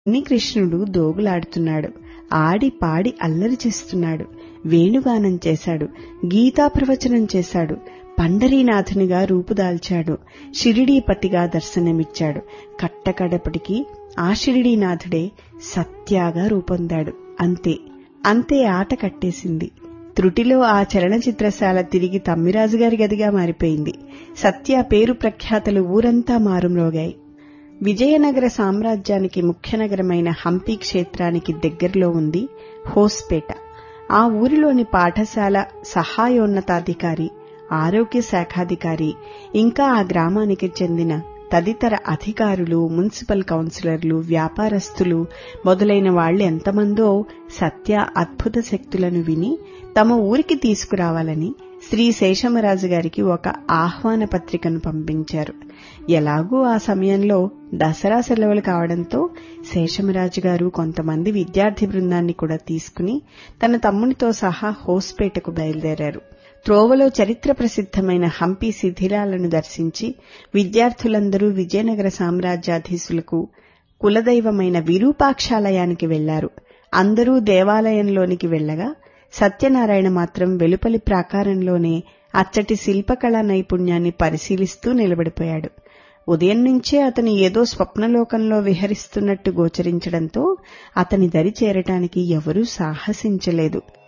కృష్ణుడు దోగులాడుతున్నాడు ఆడి పాడి అల్లరి చేస్తున్నాడు వేణుగానం చేశాడు గీతా ప్రవచనం చేశాడు పండరీనాథునిగా రూపుదాల్చాడు షిరిడీపతిగా దర్శనమిచ్చాడు కట్టకడపటికి ఆ షిరిడీనాథుడే సత్యాగా రూపొందాడు అంతే అంతే ఆట కట్టేసింది త్రుటిలో ఆ చలనచిత్రశాల తిరిగి తమ్మిరాజు గారి గదిగా మారిపోయింది సత్య పేరు ప్రఖ్యాతలు ఊరంతా మారుమ్రోగాయి విజయనగర సామ్రాజ్యానికి ముఖ్య నగరమైన హంపి క్షేత్రానికి దగ్గరలో ఉంది హోస్పేట ఆ ఊరిలోని పాఠశాల సహాయోన్నతాధికారి ఆరోగ్య శాఖాధికారి ఇంకా ఆ గ్రామానికి చెందిన తదితర అధికారులు మున్సిపల్ కౌన్సిలర్లు వ్యాపారస్తులు మొదలైన వాళ్లు ఎంతమందో సత్య అద్భుత శక్తులను విని తమ ఊరికి తీసుకురావాలని శ్రీ శేషమరాజు గారికి ఒక ఆహ్వాన పత్రికను పంపించారు ఎలాగూ ఆ సమయంలో దసరా సెలవులు కావడంతో శేషమరాజు గారు కొంతమంది విద్యార్థి బృందాన్ని కూడా తీసుకుని తన తమ్మునితో సహా హోస్పేటకు బయలుదేరారు త్రోవలో చరిత్ర ప్రసిద్ధమైన హంపి శిథిలాలను దర్శించి విద్యార్థులందరూ విజయనగర సామ్రాజ్యాధీశులకు కులదైవమైన విరూపాక్షాలయానికి వెళ్లారు అందరూ దేవాలయంలోనికి వెళ్లగా సత్యనారాయణ మాత్రం వెలుపలి ప్రాకారంలోనే అచ్చటి శిల్పకళా నైపుణ్యాన్ని పరిశీలిస్తూ నిలబడిపోయాడు ఉదయం నుంచే అతను ఏదో స్వప్నలోకంలో విహరిస్తున్నట్టు గోచరించడంతో అతని దరి చేరటానికి ఎవరూ సాహసించలేదు